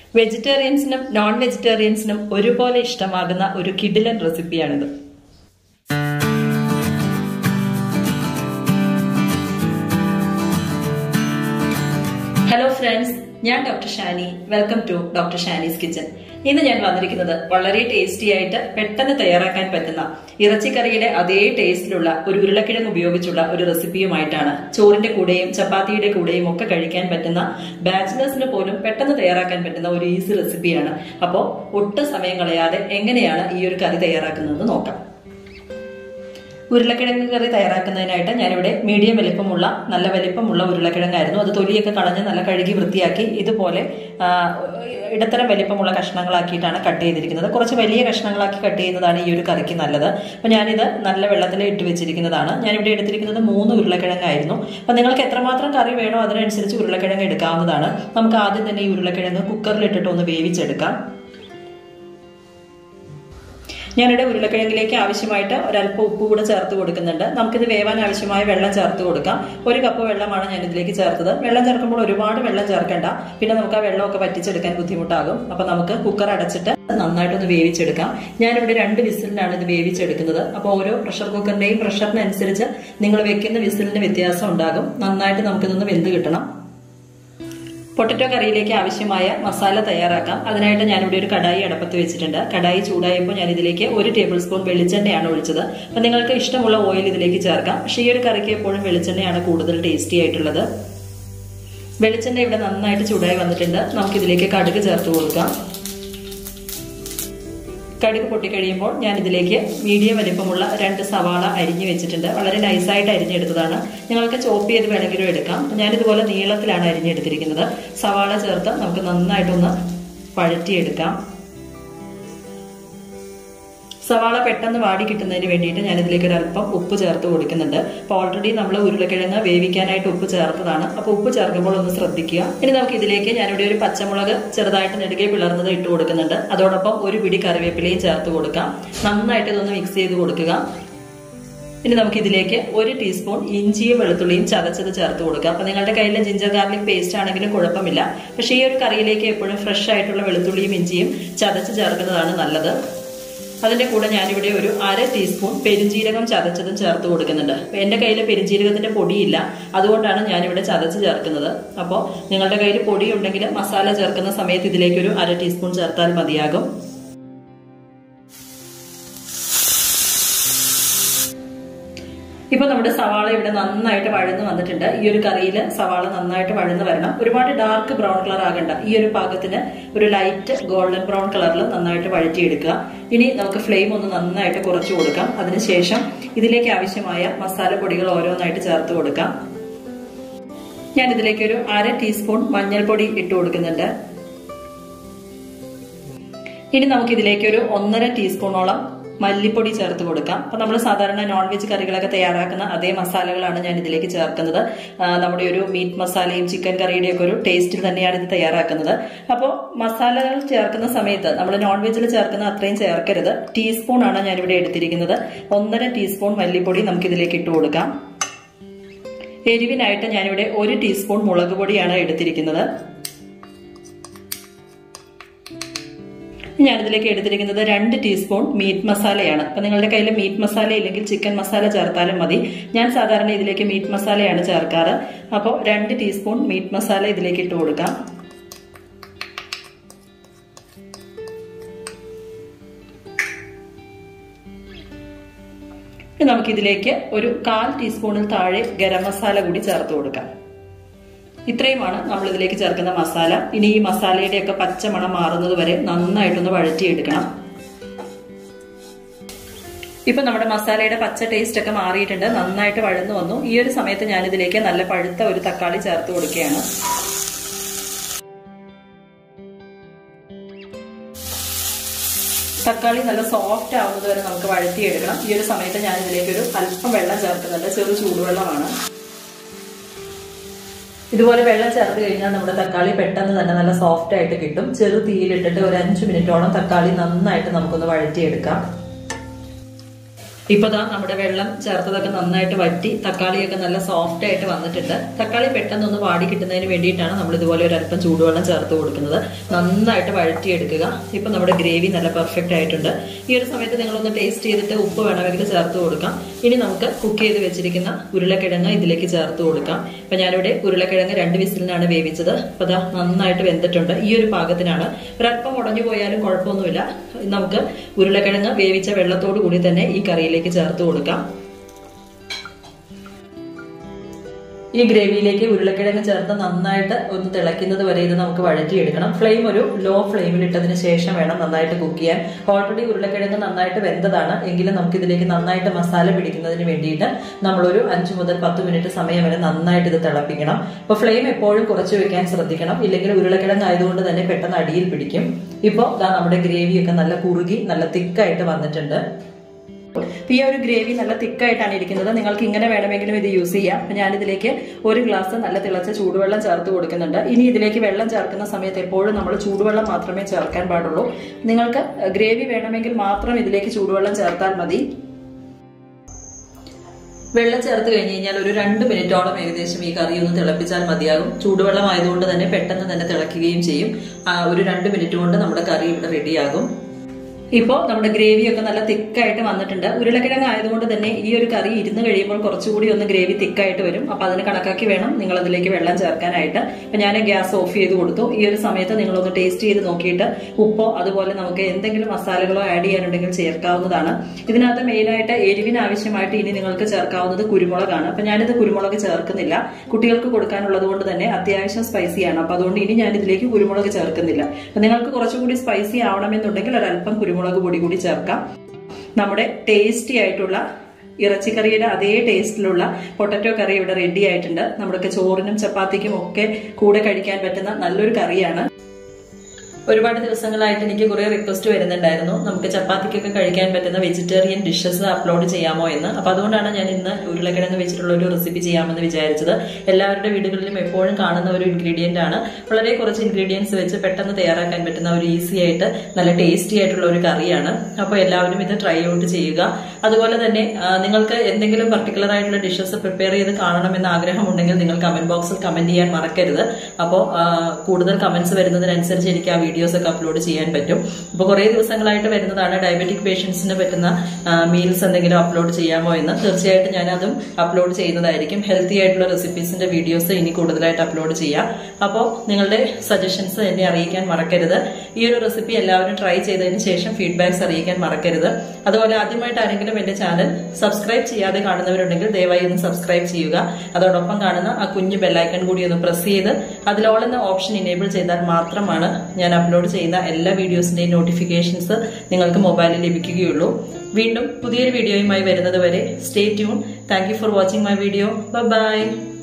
വെജിറ്റേറിയൻസിനും non വെജിറ്റേറിയൻസിനും ഒരുപോലെ ഇഷ്ടമാകുന്ന ഒരു കിഡിലൻ റെസിപ്പിയാണിത് ഹലോ ഫ്രണ്ട്സ് ഞാൻ doctor Shani welcome to doctor Shani's kitchen ഇന്ന് ഞാൻ വന്നിരിക്കുന്നത് വളരെ ടേസ്റ്റി ആയിട്ട് പെട്ടെന്ന് തയ്യാറാക്കാൻ പറ്റുന്ന ഇറച്ചിക്കറിയുടെ അതേ ടേസ്റ്റിലുള്ള ഒരു ഉരുളക്കിഴങ്ങ് ഉപയോഗിച്ചുള്ള ഒരു റെസിപ്പിയുമായിട്ടാണ് ചോറിന്റെ കൂടെയും ചപ്പാത്തിയുടെ കൂടെയും ഒക്കെ കഴിക്കാൻ പറ്റുന്ന ബാച്ചിലേഴ്സിന് പോലും പെട്ടെന്ന് തയ്യാറാക്കാൻ പറ്റുന്ന ഒരു ഈസി റെസിപ്പിയാണ് അപ്പോൾ ഒട്ടും സമയം കളയാതെ എങ്ങനെയാണ് ഈ ഒരു കറി തയ്യാറാക്കുന്നത് നോക്കാം ഉരുളക്കിഴങ്ങ് കറി തയ്യാറാക്കുന്നതിനായിട്ട് ഞാനിവിടെ മീഡിയം വലിപ്പമുള്ള നല്ല വലിപ്പമുള്ള ഉരുളക്കിഴങ്ങായിരുന്നു അത് തൊലിയൊക്കെ കളഞ്ഞ് നല്ല കഴുകി വൃത്തിയാക്കി ഇതുപോലെ ഇടത്തരം വലിപ്പമുള്ള കഷ്ണങ്ങളാക്കിയിട്ടാണ് കട്ട് ചെയ്തിരിക്കുന്നത് കുറച്ച് വലിയ കഷ്ണങ്ങളാക്കി കട്ട് ചെയ്യുന്നതാണ് ഈ ഒരു കറിക്ക് നല്ലത് അപ്പം ഞാനിത് നല്ല വെള്ളത്തിൽ ഇട്ട് വെച്ചിരിക്കുന്നതാണ് ഞാനിവിടെ എടുത്തിരിക്കുന്നത് മൂന്ന് ഉരുളക്കിഴങ്ങായിരുന്നു അപ്പം നിങ്ങൾക്ക് എത്രമാത്രം കറി വേണോ അതിനനുസരിച്ച് ഉരുളക്കിഴങ്ങ് എടുക്കാവുന്നതാണ് നമുക്ക് ആദ്യം തന്നെ ഈ ഉരുളക്കിഴങ്ങ് കുക്കറിലിട്ടിട്ട് ഒന്ന് വേവിച്ചെടുക്കാം ഞാനിവിടെ ഉരുളക്കിഴങ്ങിലേക്ക് ആവശ്യമായിട്ട് ഒരല്പം ഉപ്പ് കൂടെ ചേർത്ത് കൊടുക്കുന്നുണ്ട് നമുക്കിത് വേവാൻ ആവശ്യമായ വെള്ളം ചേർത്ത് കൊടുക്കാം ഒരു കപ്പ് വെള്ളമാണ് ഞാൻ ഇതിലേക്ക് ചേർത്തത് വെള്ളം ചേർക്കുമ്പോൾ ഒരുപാട് വെള്ളം ചേർക്കണ്ട പിന്നെ നമുക്ക് ആ വെള്ളമൊക്കെ വറ്റിച്ചെടുക്കാൻ ബുദ്ധിമുട്ടാകും അപ്പൊ നമുക്ക് കുക്കർ അടച്ചിട്ട് നന്നായിട്ടൊന്ന് വേവിച്ചെടുക്കാം ഞാനിവിടെ രണ്ട് വിസിലിനാണ് ഇത് വേവിച്ചെടുക്കുന്നത് അപ്പോൾ ഓരോ പ്രഷർ കുക്കറിന്റെയും പ്രഷറിനനുസരിച്ച് നിങ്ങൾ വെക്കുന്ന വിസിലിന് വ്യത്യാസം ഉണ്ടാകും നന്നായിട്ട് നമുക്കിതൊന്ന് വെന്ത് കിട്ടണം പൊട്ടറ്റോ കറിയിലേക്ക് ആവശ്യമായ മസാല തയ്യാറാക്കാം അതിനായിട്ട് ഞാനിവിടെ ഒരു കടായി അടപ്പത്ത് വെച്ചിട്ടുണ്ട് കടായി ചൂടായപ്പോൾ ഞാൻ ഇതിലേക്ക് ഒരു ടേബിൾ സ്പൂൺ വെളിച്ചെണ്ണയാണ് ഒഴിച്ചത് അപ്പം നിങ്ങൾക്ക് ഇഷ്ടമുള്ള ഓയിൽ ഇതിലേക്ക് ചേർക്കാം പക്ഷേ ഈ ഒരു കറിക്ക് എപ്പോഴും വെളിച്ചെണ്ണയാണ് കൂടുതൽ ടേസ്റ്റി ആയിട്ടുള്ളത് വെളിച്ചെണ്ണ ഇവിടെ നന്നായിട്ട് ചൂടായി വന്നിട്ടുണ്ട് നമുക്കിതിലേക്ക് കടുക് ചേർത്ത് കൊടുക്കാം കടുക് പൊട്ടിക്കഴിയുമ്പോൾ ഞാൻ ഇതിലേക്ക് മീഡിയം വലിപ്പമുള്ള രണ്ട് സവാള അരിഞ്ഞു വെച്ചിട്ടുണ്ട് വളരെ നൈസായിട്ട് അരിഞ്ഞെടുത്തതാണ് നിങ്ങൾക്ക് ചോപ്പ് ചെയ്ത് വേണമെങ്കിലും എടുക്കാം ഞാനിതുപോലെ നീളത്തിലാണ് അരിഞ്ഞെടുത്തിരിക്കുന്നത് സവാള ചേർത്ത് നമുക്ക് നന്നായിട്ടൊന്ന് വഴറ്റിയെടുക്കാം സവാള പെട്ടെന്ന് വാടി കിട്ടുന്നതിന് വേണ്ടിയിട്ട് ഞാൻ ഇതിലേക്ക് ഒരു അല്പം ഉപ്പ് ചേർത്ത് കൊടുക്കുന്നുണ്ട് അപ്പോൾ ഓൾറെഡി നമ്മൾ ഉരുളക്കിഴങ്ങ് വേവിക്കാനായിട്ട് ഉപ്പ് ചേർത്തതാണ് അപ്പോൾ ഉപ്പ് ചേർക്കുമ്പോൾ ഒന്ന് ശ്രദ്ധിക്കുക ഇനി നമുക്ക് ഇതിലേക്ക് ഞാനിവിടെ ഒരു പച്ചമുളക് ചെറുതായിട്ട് നെടുകെ പിളർന്നത് ഇട്ട് കൊടുക്കുന്നുണ്ട് അതോടൊപ്പം ഒരു പിടി കറിവേപ്പിലയും ചേർത്ത് കൊടുക്കാം നന്നായിട്ട് ഇതൊന്ന് മിക്സ് ചെയ്ത് കൊടുക്കുക ഇനി നമുക്ക് ഇതിലേക്ക് ഒരു ടീസ്പൂൺ ഇഞ്ചിയും വെളുത്തുള്ളിയും ചതച്ചത് ചേർത്ത് കൊടുക്കാം അപ്പൊ നിങ്ങളുടെ കയ്യിൽ ജിഞ്ചർ ഗാർലിക് പേസ്റ്റ് ആണെങ്കിലും കുഴപ്പമില്ല പക്ഷേ ഈ ഒരു കറിയിലേക്ക് എപ്പോഴും ഫ്രഷ് ആയിട്ടുള്ള വെളുത്തുള്ളിയും ഇഞ്ചിയും ചതച്ച് ചേർക്കുന്നതാണ് നല്ലത് അതിന്റെ കൂടെ ഞാനിവിടെ ഒരു അര ടീസ്പൂൺ പെരുംജീരകം ചതച്ചതും ചേർത്ത് കൊടുക്കുന്നുണ്ട് എന്റെ കയ്യിൽ പെരുംജീരകത്തിന്റെ പൊടിയില്ല അതുകൊണ്ടാണ് ഞാനിവിടെ ചതച്ച് ചേർക്കുന്നത് അപ്പോൾ നിങ്ങളുടെ കയ്യിൽ പൊടി ഉണ്ടെങ്കിൽ മസാല ചേർക്കുന്ന സമയത്ത് ഇതിലേക്ക് ഒരു അര ടീസ്പൂൺ ചേർത്താൽ മതിയാകും ഇപ്പൊ നമ്മുടെ സവാള ഇവിടെ നന്നായിട്ട് വഴന്ന് വന്നിട്ടുണ്ട് ഈ ഒരു കറിയിൽ സവാള നന്നായിട്ട് വഴന്ന് വരണം ഒരുപാട് ഡാർക്ക് ബ്രൗൺ കളർ ആകണ്ട ഈ ഒരു പാകത്തിന് ഒരു ലൈറ്റ് ഗോൾഡൻ ബ്രൗൺ കളറിൽ നന്നായിട്ട് വഴറ്റിയെടുക്കുക ഇനി നമുക്ക് ഫ്ലെയിം ഒന്ന് നന്നായിട്ട് കുറച്ചു കൊടുക്കാം അതിനുശേഷം ഇതിലേക്ക് ആവശ്യമായ മസാലപ്പൊടികൾ ഓരോന്നായിട്ട് ചേർത്ത് കൊടുക്കാം ഞാൻ ഇതിലേക്ക് ഒരു അര ടീസ്പൂൺ മഞ്ഞൾപ്പൊടി ഇട്ട് കൊടുക്കുന്നുണ്ട് ഇനി നമുക്ക് ഇതിലേക്ക് ഒരു ഒന്നര ടീസ്പൂണോളം മല്ലിപ്പൊടി ചേർത്ത് കൊടുക്കാം അപ്പൊ നമ്മൾ സാധാരണ നോൺ വെജ് കറികളൊക്കെ തയ്യാറാക്കുന്ന അതേ മസാലകളാണ് ഞാൻ ഇതിലേക്ക് ചേർക്കുന്നത് നമ്മുടെ ഒരു മീറ്റ് മസാലയും ചിക്കൻ കറിയുടെ ഒക്കെ ഒരു ടേസ്റ്റിൽ തന്നെയാണ് ഇത് തയ്യാറാക്കുന്നത് അപ്പോൾ മസാലകൾ ചേർക്കുന്ന സമയത്ത് നമ്മൾ നോൺ വെജിൽ ചേർക്കുന്ന അത്രയും ചേർക്കരുത് ടീസ്പൂൺ ആണ് ഞാനിവിടെ എടുത്തിരിക്കുന്നത് ഒന്നര ടീസ്പൂൺ മല്ലിപ്പൊടി നമുക്ക് ഇതിലേക്ക് ഇട്ട് കൊടുക്കാം എരിവിനായിട്ട് ഞാനിവിടെ ഒരു ടീസ്പൂൺ മുളക് പൊടിയാണ് എടുത്തിരിക്കുന്നത് ഞാനിതിലേക്ക് എടുത്തിരിക്കുന്നത് രണ്ട് ടീസ്പൂൺ മീറ്റ് മസാലയാണ് അപ്പൊ നിങ്ങളുടെ കയ്യിൽ മീറ്റ് മസാല ഇല്ലെങ്കിൽ ചിക്കൻ മസാല ചേർത്താലും മതി ഞാൻ സാധാരണ ഇതിലേക്ക് മീറ്റ് മസാലയാണ് ചേർക്കാറ് അപ്പോൾ രണ്ട് ടീസ്പൂൺ മീറ്റ് മസാല ഇതിലേക്ക് ഇട്ട് കൊടുക്കാം ഇനി നമുക്കിതിലേക്ക് ഒരു കാൽ ടീസ്പൂണിൽ താഴെ ഗരം മസാല കൂടി ചേർത്ത് കൊടുക്കാം ഇത്രയുമാണ് നമ്മൾ ഇതിലേക്ക് ചേർക്കുന്ന മസാല ഇനി ഈ മസാലയുടെ ഒക്കെ പച്ചമണം മാറുന്നത് വരെ നന്നായിട്ടൊന്ന് വഴറ്റിയെടുക്കണം ഇപ്പൊ നമ്മുടെ മസാലയുടെ പച്ച ടേസ്റ്റ് ഒക്കെ മാറിയിട്ടുണ്ട് നന്നായിട്ട് വഴന്നു വന്നു ഈ ഒരു സമയത്ത് ഞാൻ ഇതിലേക്ക് നല്ല പഴുത്ത ഒരു തക്കാളി ചേർത്ത് കൊടുക്കുകയാണ് തക്കാളി നല്ല സോഫ്റ്റ് ആവുന്നത് വരെ നമുക്ക് വഴറ്റിയെടുക്കണം ഈ ഒരു സമയത്ത് ഞാൻ ഇതിലേക്ക് ഒരു അല്പം വെള്ളം ചേർക്കുന്നുണ്ട് ചെറു ചൂടുവെള്ളമാണ് ഇതുപോലെ വെള്ളം ചേർത്ത് കഴിഞ്ഞാൽ നമ്മുടെ തക്കാളി പെട്ടെന്ന് തന്നെ നല്ല സോഫ്റ്റ് ആയിട്ട് കിട്ടും ചെറു തീയിലിട്ടിട്ട് ഒരു അഞ്ചു മിനിറ്റോളം തക്കാളി നന്നായിട്ട് നമുക്കൊന്ന് വഴറ്റിയെടുക്കാം ഇപ്പൊ ദാ നമ്മുടെ വെള്ളം ചേർത്തതൊക്കെ നന്നായിട്ട് വറ്റി തക്കാളിയൊക്കെ നല്ല സോഫ്റ്റ് ആയിട്ട് വന്നിട്ടുണ്ട് തക്കാളി പെട്ടെന്ന് ഒന്ന് വാടി കിട്ടുന്നതിന് വേണ്ടിയിട്ടാണ് നമ്മൾ ഇതുപോലെ ഒരു അല്പം ചൂടുവെള്ളം ചേർത്ത് കൊടുക്കുന്നത് നന്നായിട്ട് വഴറ്റിയെടുക്കുക ഇപ്പൊ നമ്മുടെ ഗ്രേവി നല്ല പെർഫെക്റ്റ് ആയിട്ടുണ്ട് ഈ ഒരു സമയത്ത് നിങ്ങളൊന്ന് ടേസ്റ്റ് ചെയ്തിട്ട് ഉപ്പ് വേണമെങ്കിൽ ചേർത്ത് കൊടുക്കാം ഇനി നമുക്ക് കുക്ക് ചെയ്ത് വെച്ചിരിക്കുന്ന ഉരുളക്കിഴങ്ങ് ഇതിലേക്ക് ചേർത്ത് കൊടുക്കാം അപ്പൊ ഞാനിവിടെ ഉരുളക്കിഴങ്ങ് രണ്ട് വിസിലിനാണ് വേവിച്ചത് അപ്പൊ അതാ നന്നായിട്ട് വെന്തിട്ടുണ്ട് ഈ ഒരു പാകത്തിനാണ് ഒരല്പം ഉടഞ്ഞു പോയാലും കുഴപ്പമൊന്നുമില്ല നമുക്ക് ഉരുളക്കിഴങ്ങ് വേവിച്ച വെള്ളത്തോടു കൂടി തന്നെ ഈ കറിയിലേക്ക് ചേർത്ത് കൊടുക്കാം ഈ ഗ്രേവിയിലേക്ക് ഉരുളക്കിഴങ്ങ് ചേർത്ത് നന്നായിട്ട് ഒന്ന് തിളയ്ക്കുന്നത് വരെ ഇത് നമുക്ക് വഴറ്റിയെടുക്കണം ഫ്ലെയിം ഒരു ലോ ഫ്ലെയിമിൽ ഇട്ടതിന് ശേഷം വേണം നന്നായിട്ട് കുക്ക് ചെയ്യാൻ ഓൾറെഡി ഉരുളക്കിഴങ്ങ് നന്നായിട്ട് വെന്തതാണ് എങ്കിലും നമുക്ക് ഇതിലേക്ക് നന്നായിട്ട് മസാല പിടിക്കുന്നതിന് വേണ്ടിയിട്ട് നമ്മളൊരു അഞ്ചു മുതൽ പത്ത് മിനിറ്റ് സമയം വരെ നന്നായിട്ട് ഇത് തിളപ്പിക്കണം അപ്പൊ ഫ്ലെയിം എപ്പോഴും കുറച്ച് വെക്കാൻ ശ്രദ്ധിക്കണം ഇല്ലെങ്കിൽ ഉരുളക്കിഴങ്ങ് ആയതുകൊണ്ട് തന്നെ പെട്ടെന്ന് അടിയിൽ പിടിക്കും ഇപ്പോൾ നമ്മുടെ ഗ്രേവിയൊക്കെ നല്ല കുറുകി നല്ല തിക്കായിട്ട് വന്നിട്ടുണ്ട് ഈ ഒരു ഗ്രേവി നല്ല തിക്കായിട്ടാണ് ഇരിക്കുന്നത് നിങ്ങൾക്ക് ഇങ്ങനെ വേണമെങ്കിലും ഇത് യൂസ് ചെയ്യാം അപ്പൊ ഞാനിതിലേക്ക് ഒരു ഗ്ലാസ് നല്ല തിളച്ച ചൂടുവെള്ളം ചേർത്ത് കൊടുക്കുന്നുണ്ട് ഇനി ഇതിലേക്ക് വെള്ളം ചേർക്കുന്ന സമയത്ത് എപ്പോഴും നമ്മൾ ചൂടുവെള്ളം മാത്രമേ ചേർക്കാൻ പാടുള്ളൂ നിങ്ങൾക്ക് ഗ്രേവി വേണമെങ്കിൽ മാത്രം ഇതിലേക്ക് ചൂടുവെള്ളം ചേർത്താൽ മതി വെള്ളം ചേർത്ത് കഴിഞ്ഞ് കഴിഞ്ഞാൽ ഒരു രണ്ട് മിനിറ്റോളം ഏകദേശം ഈ കറി ഒന്ന് തിളപ്പിച്ചാൽ മതിയാകും ചൂടുവെള്ളം ആയതുകൊണ്ട് തന്നെ പെട്ടെന്ന് തന്നെ തിളയ്ക്കുകയും ചെയ്യും ഒരു രണ്ട് മിനിറ്റ് കൊണ്ട് നമ്മുടെ കറി ഇവിടെ റെഡിയാകും ഇപ്പോൾ നമ്മുടെ ഗ്രേവി ഒക്കെ നല്ല തിക്കായിട്ട് വന്നിട്ടുണ്ട് ഉരുളക്കിഴങ്ങ് ആയതുകൊണ്ട് തന്നെ ഈ ഒരു കറി ഇരുന്ന് കഴിയുമ്പോൾ കുറച്ചുകൂടി ഒന്ന് ഗ്രേവി തിക്കായിട്ട് വരും അപ്പൊ അതിന് കണക്കാക്കി വേണം നിങ്ങൾ അതിലേക്ക് വെള്ളം ചേർക്കാനായിട്ട് അപ്പൊ ഞാൻ ഗ്യാസ് ഓഫ് ചെയ്ത് കൊടുത്തു ഈ ഒരു സമയത്ത് നിങ്ങളൊന്ന് ടേസ്റ്റ് ചെയ്ത് നോക്കിയിട്ട് ഉപ്പോ അതുപോലെ നമുക്ക് എന്തെങ്കിലും മസാലകളോ ആഡ് ചെയ്യാനുണ്ടെങ്കിൽ ചേർക്കാവുന്നതാണ് ഇതിനകത്ത് മെയിനായിട്ട് എരിവിന് ആവശ്യമായിട്ട് ഇനി നിങ്ങൾക്ക് ചേർക്കാവുന്നത് കുരുമുളകാണ് അപ്പൊ ഞാനിത് കുരുമുളക് ചേർക്കുന്നില്ല കുട്ടികൾക്ക് കൊടുക്കാനുള്ളത് കൊണ്ട് തന്നെ അത്യാവശ്യം സ്പൈസിയാണ് അപ്പൊ അതുകൊണ്ട് ഇനി ഞാൻ ഇതിലേക്ക് കുരുമുളക് ചേർക്കുന്നില്ല അപ്പൊ നിങ്ങൾക്ക് കുറച്ചുകൂടി സ്പൈസി ആവണമെന്നുണ്ടെങ്കിൽ ഒരല്പം കുരുമുളക് പൊടി കൂടി ചേർക്കാം നമ്മുടെ ടേസ്റ്റി ആയിട്ടുള്ള ഇറച്ചിക്കറിയുടെ അതേ ടേസ്റ്റിലുള്ള പൊട്ടറ്റോ കറി ഇവിടെ റെഡി ആയിട്ടുണ്ട് നമ്മുടെ ചോറിനും ചപ്പാത്തിക്കും ഒക്കെ കൂടെ കഴിക്കാൻ പറ്റുന്ന നല്ലൊരു കറിയാണ് ഒരുപാട് ദിവസങ്ങളായിട്ട് എനിക്ക് കുറെ റിക്വസ്റ്റ് വരുന്നുണ്ടായിരുന്നു നമുക്ക് ചപ്പാത്തിക്കൊക്കെ കഴിക്കാൻ പറ്റുന്ന വെജിറ്റേറിയൻ ഡിഷസ് അപ്ലോഡ് ചെയ്യാമോ എന്ന് അപ്പൊ അതുകൊണ്ടാണ് ഞാൻ ഇന്ന് ഉരുളക്കിഴങ്ങ് വെച്ചിട്ടുള്ള ഒരു റെസിപ്പി ചെയ്യാമെന്ന് വിചാരിച്ചത് എല്ലാവരുടെ വീടുകളിലും എപ്പോഴും കാണുന്ന ഒരു ഇൻഗ്രീഡിയന്റ് ആണ് വളരെ കുറച്ച് ഇൻഗ്രീഡിയൻസ് വെച്ച് പെട്ടെന്ന് തയ്യാറാക്കാൻ പറ്റുന്ന ഒരു ഈസി ആയിട്ട് നല്ല ടേസ്റ്റി ആയിട്ടുള്ള ഒരു കറിയാണ് അപ്പോൾ എല്ലാവരും ഇത് ട്രൈ ഔട്ട് ചെയ്യുക അതുപോലെ തന്നെ നിങ്ങൾക്ക് എന്തെങ്കിലും പർട്ടിക്കുലർ ആയിട്ടുള്ള ഡിഷസ് പ്രിപ്പയർ ചെയ്ത് കാണണമെന്ന് ആഗ്രഹമുണ്ടെങ്കിൽ നിങ്ങൾ കമന്റ് ബോക്സിൽ കമന്റ് ചെയ്യാൻ മറക്കരുത് അപ്പോൾ കൂടുതൽ കമന്റ്സ് വരുന്നതിനനുസരിച്ച് എനിക്ക് ആ വീഡിയോസ് ഒക്കെ അപ്ലോഡ് ചെയ്യാൻ പറ്റും അപ്പോൾ കുറേ ദിവസങ്ങളായിട്ട് വരുന്നതാണ് ഡയബറ്റിക് പേഷ്യൻസിന് പറ്റുന്ന മീൽസ് എന്തെങ്കിലും അപ്ലോഡ് ചെയ്യാമോ എന്ന് തീർച്ചയായിട്ടും ഞാൻ അതും അപ്ലോഡ് ചെയ്യുന്നതായിരിക്കും ഹെൽത്തി ആയിട്ടുള്ള റെസിപ്പീസിന്റെ വീഡിയോസ് ഇനി കൂടുതലായിട്ട് അപ്ലോഡ് ചെയ്യാം അപ്പോൾ നിങ്ങളുടെ സജഷൻസ് എന്നെ അറിയിക്കാൻ മറക്കരുത് ഈ ഒരു റെസിപ്പി എല്ലാവരും ട്രൈ ചെയ്തതിന് ശേഷം ഫീഡ്ബാക്സ് അറിയിക്കാൻ മറക്കരുത് അതുപോലെ ആദ്യമായിട്ട് ആരെങ്കിലും എന്റെ ചാനൽ സബ്സ്ക്രൈബ് ചെയ്യാതെ കാണുന്നവരുണ്ടെങ്കിൽ ദയവായി ഒന്ന് സബ്സ്ക്രൈബ് ചെയ്യുക അതോടൊപ്പം കാണുന്ന ആ കുഞ്ഞു ബെല്ലൈക്കൺ കൂടി ഒന്ന് പ്രസ് ചെയ്ത് അതിൽ ഓൾ എന്ന ഓപ്ഷൻ ഇനേബിൾ ചെയ്താൽ മാത്രമാണ് ഞാൻ അപ്ലോഡ് ചെയ്യുന്ന എല്ലാ വീഡിയോസിന്റെയും നോട്ടിഫിക്കേഷൻസ് നിങ്ങൾക്ക് മൊബൈലിൽ ലഭിക്കുകയുള്ളൂ വീണ്ടും പുതിയൊരു വീഡിയോയുമായി വരുന്നത് വരെ stay tune thank you for watching my video by